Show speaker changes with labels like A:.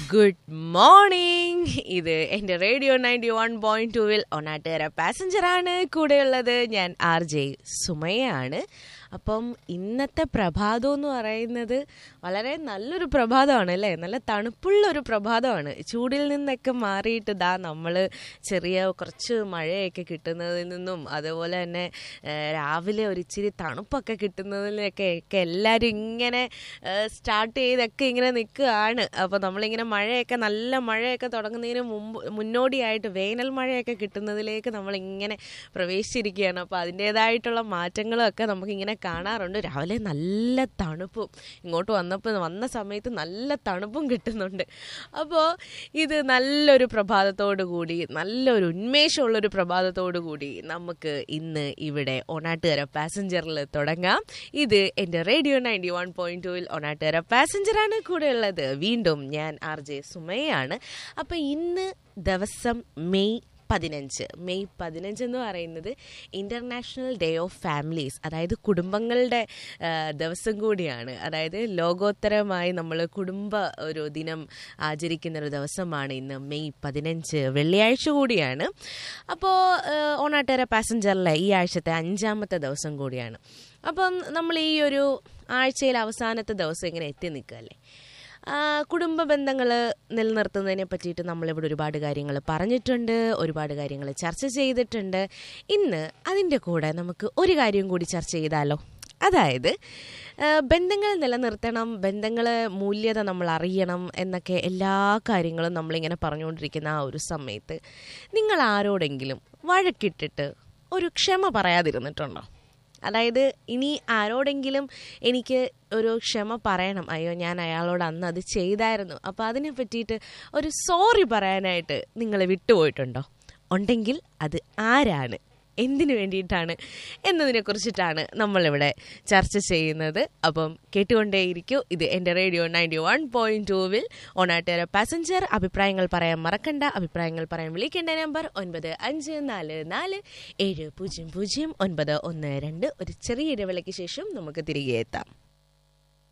A: good morning ഇത് എൻ്റെ radio ninety one point ടുവിൽ ഒന്നാട്ടുകര പാസഞ്ചറാണ് കൂടെയുള്ളത് ഞാൻ ആർ ജെ സുമയാണ് അപ്പം ഇന്നത്തെ പ്രഭാതം എന്ന് പറയുന്നത് വളരെ നല്ലൊരു പ്രഭാതമാണ് അല്ലേ നല്ല തണുപ്പുള്ള ഒരു പ്രഭാതമാണ് ചൂടിൽ നിന്നൊക്കെ മാറിയിട്ട് ദാ നമ്മൾ ചെറിയ കുറച്ച് മഴയൊക്കെ കിട്ടുന്നതിൽ നിന്നും അതുപോലെ തന്നെ ഏഹ്, രാവിലെ ഒരു ഇച്ചിരി തണുപ്പൊക്കെ കിട്ടുന്നതിലൊക്കെ ഒക്കെ എല്ലാവരും ഇങ്ങനെ സ്റ്റാർട്ട് ചെയ്തൊക്കെ ഇങ്ങനെ നിൽക്കുകയാണ് അപ്പോൾ നമ്മളിങ്ങനെ മഴയൊക്കെ നല്ല മഴയൊക്കെ തുടങ്ങുന്നതിന് മുമ്പ് മുന്നോടിയായിട്ട് വേനൽ മഴയൊക്കെ കിട്ടുന്നതിലേക്ക് നമ്മളിങ്ങനെ പ്രവേശിച്ചിരിക്കുകയാണ് അപ്പോൾ അതിൻ്റേതായിട്ടുള്ള മാറ്റങ്ങളൊക്കെ നമുക്കിങ്ങനെ കാണാറുണ്ട് രാവിലെ നല്ല തണുപ്പും ഇങ്ങോട്ട് വന്നപ്പോൾ വന്ന സമയത്ത് നല്ല തണുപ്പും കിട്ടുന്നുണ്ട് അപ്പോൾ ഇത് നല്ലൊരു പ്രഭാതത്തോടു കൂടി നല്ലൊരു ഉന്മേഷമുള്ളൊരു പ്രഭാതത്തോടു കൂടി നമുക്ക് ഇന്ന് ഇവിടെ ഒണാട്ടുകര പാസഞ്ചറിൽ തുടങ്ങാം ഇത് എൻ്റെ റേഡിയോ നയൻറ്റി വൺ പോയിന്റ് ടുവിൽ ഒണാട്ടുകര പാസഞ്ചറാണ് കൂടെയുള്ളത് വീണ്ടും ഞാൻ ആർ ജെ സുമയാണ് അപ്പോൾ ഇന്ന് ദിവസം മെയ് പതിനഞ്ച് മെയ് പതിനഞ്ച് എന്ന് പറയുന്നത് ഇൻ്റർനാഷണൽ ഡേ ഓഫ് ഫാമിലീസ് അതായത് കുടുംബങ്ങളുടെ ആ, ദിവസം കൂടിയാണ് അതായത് ലോകോത്തരമായി നമ്മൾ കുടുംബ ഒരു ദിനം ആചരിക്കുന്ന ഒരു ദിവസമാണ് ഇന്ന് മെയ് പതിനഞ്ച് വെള്ളിയാഴ്ച കൂടിയാണ് അപ്പോൾ ഓണാട്ടേര പാസഞ്ചറിലെ ഈ ആഴ്ചത്തെ അഞ്ചാമത്തെ ദിവസം കൂടിയാണ് അപ്പം നമ്മൾ ഈ ഒരു ആഴ്ചയിൽ അവസാനത്തെ ദിവസം ഇങ്ങനെ എത്തി നിൽക്കുകയല്ലേ ആ, കുടുംബ ബന്ധങ്ങൾ നിലനിർത്തുന്നതിനെ പറ്റിയിട്ട് നമ്മളിവിടെ ഒരുപാട് കാര്യങ്ങൾ പറഞ്ഞിട്ടുണ്ട് ഒരുപാട് കാര്യങ്ങൾ ചർച്ച ചെയ്തിട്ടുണ്ട് ഇന്ന് അതിൻ്റെ കൂടെ നമുക്ക് ഒരു കാര്യം കൂടി ചർച്ച ചെയ്താലോ അതായത് ആ, ബന്ധങ്ങൾ നിലനിർത്തണം ബന്ധങ്ങൾ മൂല്യത നമ്മൾ അറിയണം എന്നൊക്കെ എല്ലാ കാര്യങ്ങളും നമ്മളിങ്ങനെ പറഞ്ഞുകൊണ്ടിരിക്കുന്ന ആ ഒരു സമയത്ത് നിങ്ങൾ ആരോടെങ്കിലും വഴക്കിട്ടിട്ട് ഒരു ക്ഷമ പറയാതിരുന്നിട്ടുണ്ടോ അതായത് ഇനി ആരോടെങ്കിലും എനിക്ക് ഒരു ക്ഷമ പറയണം അയ്യോ ഞാൻ അയാളോട് അന്ന് അത് ചെയ്തായിരുന്നു അപ്പോൾ അതിനെ പറ്റിയിട്ട് ഒരു സോറി പറയാനായിട്ട് നിങ്ങൾ വിട്ടുപോയിട്ടുണ്ടോ ഉണ്ടെങ്കിൽ അത് ആരാണ് എന്തിനു വേണ്ടിയിട്ടാണ് എന്നതിനെ കുറിച്ചിട്ടാണ് നമ്മളിവിടെ ചർച്ച ചെയ്യുന്നത് അപ്പം കേട്ടുകൊണ്ടേയിരിക്കൂ ഇത് എൻ്റെ റേഡിയോ നയൻറ്റി വൺ പോയിൻറ്റ് ടൂവിൽ ഓണാട്ടേര പാസഞ്ചർ അഭിപ്രായങ്ങൾ പറയാൻ മറക്കണ്ട അഭിപ്രായങ്ങൾ പറയാൻ വിളിക്കേണ്ട നമ്പർ ഒൻപത് അഞ്ച് നാല് നാല് ഏഴ് പൂജ്യം പൂജ്യം ഒൻപത് ഒന്ന് രണ്ട് ഒരു ചെറിയ ഇടവേളയ്ക്ക് ശേഷം നമുക്ക് തിരികെ എത്താം